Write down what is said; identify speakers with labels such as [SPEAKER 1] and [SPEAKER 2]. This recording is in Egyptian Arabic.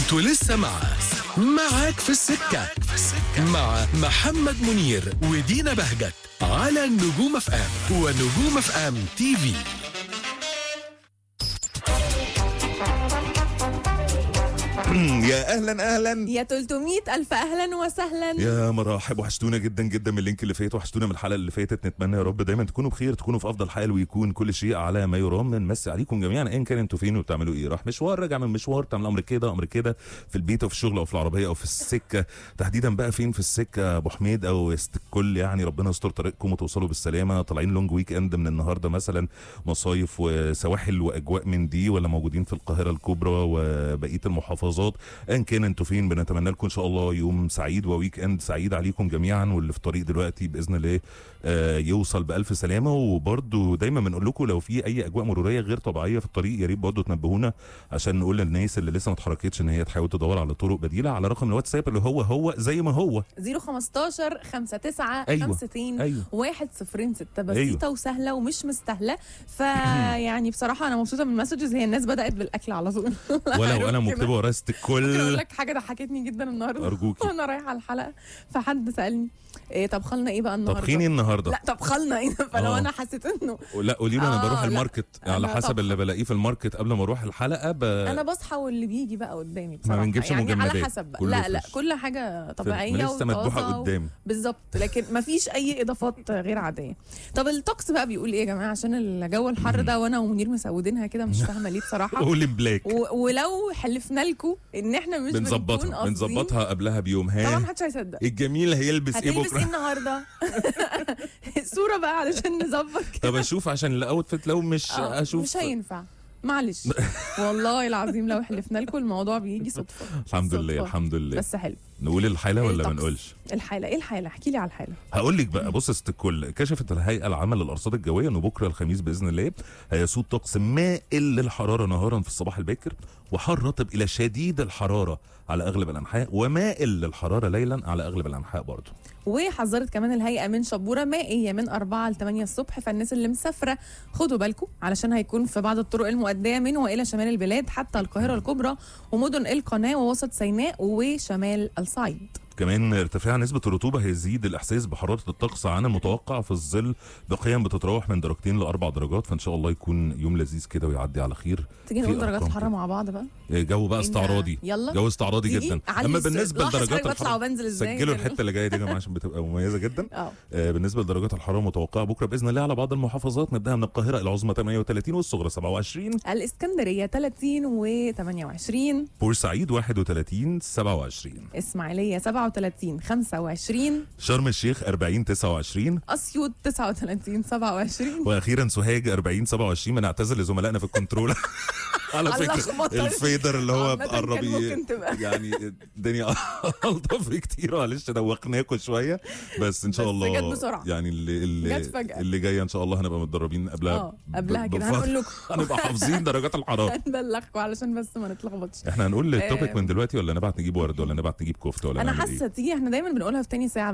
[SPEAKER 1] انتوا لسه مع معاك في السكة مع محمد منير ودينا بهجت على النجوم اف ام ونجوم اف ام تي في
[SPEAKER 2] يا اهلا اهلا
[SPEAKER 3] يا 300 ألف أهلا وسهلا
[SPEAKER 2] يا مراحب وحشتونا جدا جدا من اللينك اللي فات وحشتونا من الحلقه اللي فاتت نتمنى يا رب دايما تكونوا بخير تكونوا في افضل حال ويكون كل شيء على ما يرام نمسي عليكم جميعا ايا كان انتوا فين وبتعملوا ايه راح مشوار راجع من مشوار تعمل امر كده امر كده في البيت او في الشغل او في العربيه او في السكه تحديدا بقى فين في السكه يا ابو حميد او يست الكل يعني ربنا يستر طريقكم وتوصلوا بالسلامه طالعين لونج ويك اند من النهارده مثلا مصايف وسواحل واجواء من دي ولا موجودين في القاهره الكبرى وبقيه المحافظات ايا كان انتوا فين بنتمنى لكم ان شاء الله يوم سعيد وويك اند سعيد عليكم جميعا واللي في طريق دلوقتي باذن الله آه، يوصل بالف سلامه وبرده دايما بنقول لكم لو في اي اجواء مروريه غير طبيعيه في الطريق يا ريت برضه تنبهونا عشان نقول للناس اللي لسه ما اتحركتش ان هي تحاول تدور على طرق بديله على رقم الواتساب اللي هو هو زي ما هو
[SPEAKER 3] 015 59
[SPEAKER 2] أيوة.
[SPEAKER 3] 52
[SPEAKER 2] ايوه
[SPEAKER 3] 106 بسيطة وسهلة ومش مستاهلة فيعني بصراحة أنا مبسوطة من المسجز هي الناس بدأت بالأكل على طول
[SPEAKER 2] ولو انا مكتبه ورا ست
[SPEAKER 3] ممكن أقول
[SPEAKER 2] الكل
[SPEAKER 3] لك حاجة ضحكتني جدا النهاردة
[SPEAKER 2] ارجوكي
[SPEAKER 3] وأنا رايحة على الحلقة فحد سألني إيه طبخلنا إيه بقى النهاردة؟
[SPEAKER 2] طبخيني النهارده
[SPEAKER 3] لا طبخلنا إيه فلو
[SPEAKER 2] آه.
[SPEAKER 3] أنا حسيت إنه
[SPEAKER 2] لا قولي له انا
[SPEAKER 3] آه،
[SPEAKER 2] بروح
[SPEAKER 3] لا.
[SPEAKER 2] الماركت على
[SPEAKER 3] أنا
[SPEAKER 2] حسب
[SPEAKER 3] طبخة.
[SPEAKER 2] اللي بلاقيه في الماركت قبل ما اروح الحلقه ب...
[SPEAKER 3] انا بصحى واللي بيجي بقى قدامي بصراحه
[SPEAKER 2] بنجيبش
[SPEAKER 3] يعني على
[SPEAKER 2] مجمدات،
[SPEAKER 3] حسب بقى.
[SPEAKER 2] كله
[SPEAKER 3] لا لا
[SPEAKER 2] فريش.
[SPEAKER 3] كل حاجه طبيعيه
[SPEAKER 2] لسه مذبوحه
[SPEAKER 3] وطازة و-
[SPEAKER 2] قدامي
[SPEAKER 3] بالظبط لكن ما فيش اي اضافات غير عاديه طب الطقس بقى بيقول ايه يا جماعه عشان الجو الحر ده وانا ومنير مسودينها كده مش فاهمه ليه بصراحه
[SPEAKER 2] قولي بلاك
[SPEAKER 3] و- ولو حلفنا لكم ان احنا مش بنكون
[SPEAKER 2] بنظبطها
[SPEAKER 3] قاصدين،
[SPEAKER 2] بنظبطها قبلها بيوم
[SPEAKER 3] طبعا
[SPEAKER 2] ها
[SPEAKER 3] محدش هيصدق
[SPEAKER 2] الجميل هيلبس ايه
[SPEAKER 3] هتلبس ايه
[SPEAKER 2] بكره
[SPEAKER 3] النهارده صوره بقى علشان نظبط كده
[SPEAKER 2] طب اشوف عشان الاوتفيت لو مش
[SPEAKER 3] آه،
[SPEAKER 2] اشوف
[SPEAKER 3] مش هينفع معلش والله العظيم لو حلفنا لكم الموضوع بيجي صدفه
[SPEAKER 2] الحمد لله
[SPEAKER 3] صدفة.
[SPEAKER 2] الحمد لله
[SPEAKER 3] بس حلو
[SPEAKER 2] نقول الحاله ولا ما
[SPEAKER 3] الطقس.
[SPEAKER 2] نقولش
[SPEAKER 3] الحاله ايه الحاله احكي لي على الحاله
[SPEAKER 2] هقول لك بقى بص يا ست الكل كشفت الهيئه العامه للارصاد الجويه انه بكره الخميس باذن الله هيسود طقس مائل للحراره نهارا في الصباح الباكر وحار رطب الى شديد الحراره على اغلب الانحاء ومائل للحراره ليلا على اغلب الانحاء برضه
[SPEAKER 3] وحذرت كمان الهيئه من شبوره مائيه من 4 ل 8 الصبح فالناس اللي مسافره خدوا بالكم علشان هيكون في بعض الطرق المؤديه من والى شمال البلاد حتى القاهره الكبرى ومدن القناه ووسط سيناء وشمال الصعيد
[SPEAKER 2] كمان ارتفاع نسبة الرطوبة هيزيد الإحساس بحرارة الطقس عن المتوقع في الظل بقيم بتتراوح من درجتين لأربع درجات فإن شاء الله يكون يوم لذيذ كده ويعدي على خير
[SPEAKER 3] تيجي
[SPEAKER 2] في
[SPEAKER 3] نقول درجات
[SPEAKER 2] أرقام
[SPEAKER 3] الحراره
[SPEAKER 2] كده.
[SPEAKER 3] مع بعض بقى
[SPEAKER 2] جو بقى
[SPEAKER 3] إيه ده؟
[SPEAKER 2] استعراضي
[SPEAKER 3] يلا
[SPEAKER 2] جو استعراضي
[SPEAKER 3] تيجي
[SPEAKER 2] جدا
[SPEAKER 3] علي
[SPEAKER 2] أما
[SPEAKER 3] الصوت.
[SPEAKER 2] بالنسبة
[SPEAKER 3] لاحظ
[SPEAKER 2] لدرجات
[SPEAKER 3] حضرتك بطلع
[SPEAKER 2] الحرارة
[SPEAKER 3] وبنزل ازاي
[SPEAKER 2] سجلوا
[SPEAKER 3] كده.
[SPEAKER 2] الحتة اللي جاية دي يا جماعة عشان بتبقى مميزة جدا
[SPEAKER 3] اه
[SPEAKER 2] آه، بالنسبة لدرجات الحرارة المتوقعة بكرة بإذن الله على بعض المحافظات نبدأها من القاهرة العظمى 38 والصغرى 27
[SPEAKER 3] الاسكندريه 30 و 28
[SPEAKER 2] بورسعيد 31 27
[SPEAKER 3] اسماعيليه 37 25
[SPEAKER 2] شرم الشيخ 40 29
[SPEAKER 3] اسيوط 39 27
[SPEAKER 2] واخيرا سوهاج 40 27 بنعتذر لزملائنا في الكنترول على
[SPEAKER 3] على
[SPEAKER 2] فكره
[SPEAKER 3] اللخبطة.
[SPEAKER 2] الفيدر اللي هو
[SPEAKER 3] عامة
[SPEAKER 2] قرب
[SPEAKER 3] كان
[SPEAKER 2] ي-
[SPEAKER 3] ممكن تبقى.
[SPEAKER 2] يعني الدنيا الطف كتير معلش دوخناكم شويه بس ان شاء
[SPEAKER 3] بس
[SPEAKER 2] الله
[SPEAKER 3] جت بسرعة.
[SPEAKER 2] يعني اللي اللي
[SPEAKER 3] جت فجأة.
[SPEAKER 2] اللي جايه ان شاء الله هنبقى متدربين قبلها
[SPEAKER 3] اه قبلها
[SPEAKER 2] ب-
[SPEAKER 3] كده
[SPEAKER 2] بفترة.
[SPEAKER 3] هنقول لكم
[SPEAKER 2] هنبقى حافظين درجات الحراره
[SPEAKER 3] هنبلغكم علشان بس ما نتلخبطش
[SPEAKER 2] احنا هنقول التوبيك
[SPEAKER 3] آه.
[SPEAKER 2] من دلوقتي ولا نبعت نجيب ورد ولا نبعت نجيب كفته ولا
[SPEAKER 3] انا
[SPEAKER 2] نعمل إيه؟
[SPEAKER 3] حاسه تيجي احنا دايما بنقولها في تاني ساعه